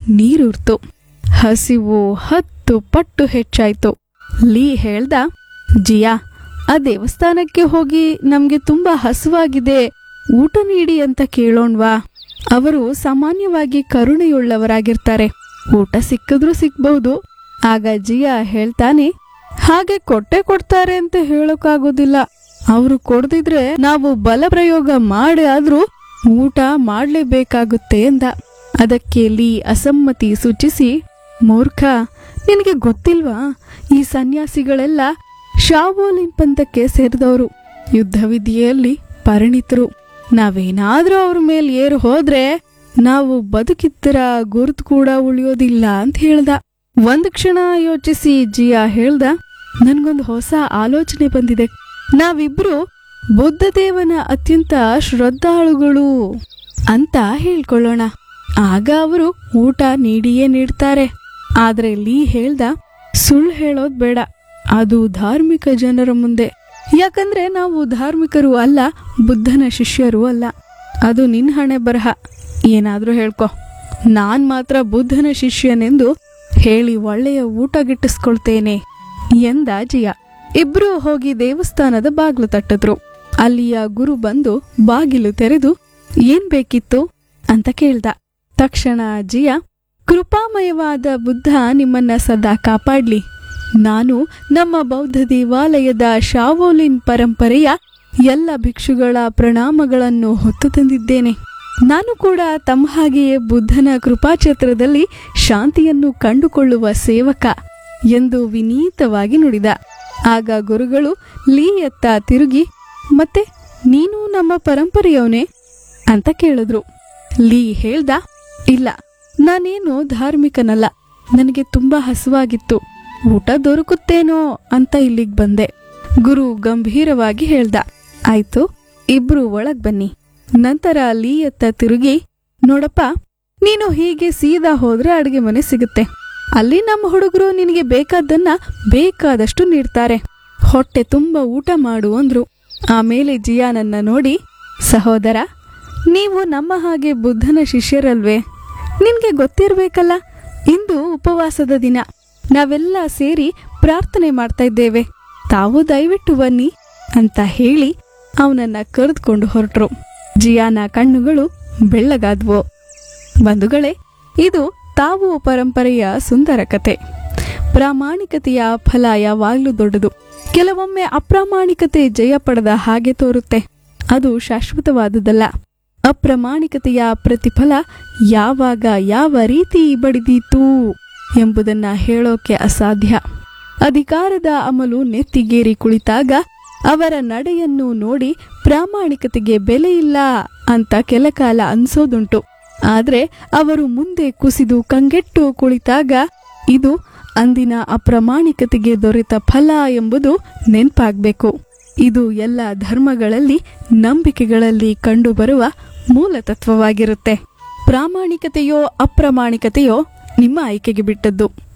ನೀರೂರ್ತು ಹಸಿವು ಹತ್ತು ಪಟ್ಟು ಹೆಚ್ಚಾಯ್ತು ಲೀ ಹೇಳ್ದ ಜಿಯಾ ಆ ದೇವಸ್ಥಾನಕ್ಕೆ ಹೋಗಿ ನಮ್ಗೆ ತುಂಬಾ ಹಸುವಾಗಿದೆ ಊಟ ನೀಡಿ ಅಂತ ಕೇಳೋಣ್ವಾ ಅವರು ಸಾಮಾನ್ಯವಾಗಿ ಕರುಣೆಯುಳ್ಳವರಾಗಿರ್ತಾರೆ ಊಟ ಸಿಕ್ಕಿದ್ರೂ ಸಿಕ್ಬಹುದು ಆಗ ಜಿಯಾ ಹೇಳ್ತಾನೆ ಹಾಗೆ ಕೊಟ್ಟೆ ಕೊಡ್ತಾರೆ ಅಂತ ಹೇಳೋಕ್ಕಾಗೋದಿಲ್ಲ ಅವರು ಕೊಡ್ದಿದ್ರೆ ನಾವು ಬಲ ಪ್ರಯೋಗ ಮಾಡಿ ಆದ್ರೂ ಊಟ ಮಾಡ್ಲೇಬೇಕಾಗುತ್ತೆ ಎಂದ ಅದಕ್ಕೆ ಲೀ ಅಸಮ್ಮತಿ ಸೂಚಿಸಿ ಮೂರ್ಖ ನಿನಗೆ ಗೊತ್ತಿಲ್ವಾ ಈ ಸನ್ಯಾಸಿಗಳೆಲ್ಲ ಶಾವೋಲಿನ್ ಪಂಥಕ್ಕೆ ಸೇರಿದವರು ಯುದ್ಧ ವಿದ್ಯೆಯಲ್ಲಿ ಪರಿಣಿತರು ನಾವೇನಾದ್ರೂ ಅವ್ರ ಮೇಲೆ ಏರು ಹೋದ್ರೆ ನಾವು ಬದುಕಿದ್ದರ ಗುರುತು ಕೂಡ ಉಳಿಯೋದಿಲ್ಲ ಅಂತ ಹೇಳ್ದ ಒಂದ್ ಕ್ಷಣ ಯೋಚಿಸಿ ಜಿಯಾ ಹೇಳ್ದ ನನ್ಗೊಂದು ಹೊಸ ಆಲೋಚನೆ ಬಂದಿದೆ ನಾವಿಬ್ರು ಬುದ್ಧದೇವನ ಅತ್ಯಂತ ಶ್ರದ್ಧಾಳುಗಳು ಅಂತ ಹೇಳ್ಕೊಳ್ಳೋಣ ಆಗ ಅವರು ಊಟ ನೀಡಿಯೇ ನೀಡ್ತಾರೆ ಆದ್ರೆ ಲೀ ಹೇಳ್ದ ಸುಳ್ಳು ಹೇಳೋದ್ ಬೇಡ ಅದು ಧಾರ್ಮಿಕ ಜನರ ಮುಂದೆ ಯಾಕಂದ್ರೆ ನಾವು ಧಾರ್ಮಿಕರು ಅಲ್ಲ ಬುದ್ಧನ ಶಿಷ್ಯರು ಅಲ್ಲ ಅದು ನಿನ್ ಹಣೆ ಬರಹ ಏನಾದ್ರೂ ಹೇಳ್ಕೊ ನಾನ್ ಮಾತ್ರ ಬುದ್ಧನ ಶಿಷ್ಯನೆಂದು ಹೇಳಿ ಒಳ್ಳೆಯ ಊಟ ಗಿಟ್ಟಿಸ್ಕೊಳ್ತೇನೆ ಎಂದ ಜಿಯಾ ಇಬ್ರು ಹೋಗಿ ದೇವಸ್ಥಾನದ ಬಾಗ್ಲು ತಟ್ಟಿದ್ರು ಅಲ್ಲಿಯ ಗುರು ಬಂದು ಬಾಗಿಲು ತೆರೆದು ಏನ್ ಬೇಕಿತ್ತು ಅಂತ ಕೇಳ್ದ ತಕ್ಷಣ ಜಿಯಾ ಕೃಪಾಮಯವಾದ ಬುದ್ಧ ನಿಮ್ಮನ್ನ ಸದಾ ಕಾಪಾಡ್ಲಿ ನಾನು ನಮ್ಮ ಬೌದ್ಧ ದೇವಾಲಯದ ಶಾವೋಲಿನ್ ಪರಂಪರೆಯ ಎಲ್ಲ ಭಿಕ್ಷುಗಳ ಪ್ರಣಾಮಗಳನ್ನು ಹೊತ್ತು ತಂದಿದ್ದೇನೆ ನಾನು ಕೂಡ ತಮ್ಮ ಹಾಗೆಯೇ ಬುದ್ಧನ ಕೃಪಾಛತ್ರದಲ್ಲಿ ಶಾಂತಿಯನ್ನು ಕಂಡುಕೊಳ್ಳುವ ಸೇವಕ ಎಂದು ವಿನೀತವಾಗಿ ನುಡಿದ ಆಗ ಗುರುಗಳು ಲೀಯತ್ತ ತಿರುಗಿ ಮತ್ತೆ ನೀನು ನಮ್ಮ ಪರಂಪರೆಯವನೇ ಅಂತ ಕೇಳಿದ್ರು ಲೀ ಹೇಳ್ದ ಇಲ್ಲ ನಾನೇನು ಧಾರ್ಮಿಕನಲ್ಲ ನನಗೆ ತುಂಬಾ ಹಸುವಾಗಿತ್ತು ಊಟ ದೊರಕುತ್ತೇನೋ ಅಂತ ಇಲ್ಲಿಗ್ ಬಂದೆ ಗುರು ಗಂಭೀರವಾಗಿ ಹೇಳ್ದ ಆಯ್ತು ಇಬ್ರು ಒಳಗ್ ಬನ್ನಿ ನಂತರ ಲೀಯತ್ತ ತಿರುಗಿ ನೋಡಪ್ಪ ನೀನು ಹೀಗೆ ಸೀದಾ ಹೋದ್ರೆ ಅಡಿಗೆ ಮನೆ ಸಿಗುತ್ತೆ ಅಲ್ಲಿ ನಮ್ಮ ಹುಡುಗರು ನಿನಗೆ ಬೇಕಾದ್ದನ್ನ ಬೇಕಾದಷ್ಟು ನೀಡ್ತಾರೆ ಹೊಟ್ಟೆ ತುಂಬ ಊಟ ಮಾಡು ಅಂದ್ರು ಆಮೇಲೆ ಜಿಯಾನನ್ನ ನೋಡಿ ಸಹೋದರ ನೀವು ನಮ್ಮ ಹಾಗೆ ಬುದ್ಧನ ಶಿಷ್ಯರಲ್ವೇ ನಿನ್ಗೆ ಗೊತ್ತಿರ್ಬೇಕಲ್ಲ ಇಂದು ಉಪವಾಸದ ದಿನ ನಾವೆಲ್ಲ ಸೇರಿ ಪ್ರಾರ್ಥನೆ ಮಾಡ್ತಾ ಇದ್ದೇವೆ ತಾವು ದಯವಿಟ್ಟು ಬನ್ನಿ ಅಂತ ಹೇಳಿ ಅವನನ್ನ ಕರೆದುಕೊಂಡು ಹೊರಟ್ರು ಜಿಯಾನ ಕಣ್ಣುಗಳು ಬೆಳ್ಳಗಾದ್ವು ಬಂಧುಗಳೇ ಇದು ತಾವು ಪರಂಪರೆಯ ಸುಂದರ ಕತೆ ಪ್ರಾಮಾಣಿಕತೆಯ ಫಲ ಯಾವಾಗ್ಲೂ ದೊಡ್ಡದು ಕೆಲವೊಮ್ಮೆ ಅಪ್ರಾಮಾಣಿಕತೆ ಜಯ ಪಡೆದ ಹಾಗೆ ತೋರುತ್ತೆ ಅದು ಶಾಶ್ವತವಾದುದಲ್ಲ ಅಪ್ರಾಮಾಣಿಕತೆಯ ಪ್ರತಿಫಲ ಯಾವಾಗ ಯಾವ ರೀತಿ ಬಡಿದೀತು ಎಂಬುದನ್ನ ಹೇಳೋಕೆ ಅಸಾಧ್ಯ ಅಧಿಕಾರದ ಅಮಲು ನೆತ್ತಿಗೇರಿ ಕುಳಿತಾಗ ಅವರ ನಡೆಯನ್ನು ನೋಡಿ ಪ್ರಾಮಾಣಿಕತೆಗೆ ಬೆಲೆ ಇಲ್ಲ ಅಂತ ಕೆಲಕಾಲ ಅನ್ಸೋದುಂಟು ಆದ್ರೆ ಅವರು ಮುಂದೆ ಕುಸಿದು ಕಂಗೆಟ್ಟು ಕುಳಿತಾಗ ಇದು ಅಂದಿನ ಅಪ್ರಾಮಾಣಿಕತೆಗೆ ದೊರೆತ ಫಲ ಎಂಬುದು ನೆನ್ಪಾಗ್ಬೇಕು ಇದು ಎಲ್ಲ ಧರ್ಮಗಳಲ್ಲಿ ನಂಬಿಕೆಗಳಲ್ಲಿ ಕಂಡುಬರುವ ಮೂಲ ತತ್ವವಾಗಿರುತ್ತೆ ಪ್ರಾಮಾಣಿಕತೆಯೋ ಅಪ್ರಾಮಾಣಿಕತೆಯೋ ನಿಮ್ಮ ಆಯ್ಕೆಗೆ ಬಿಟ್ಟದ್ದು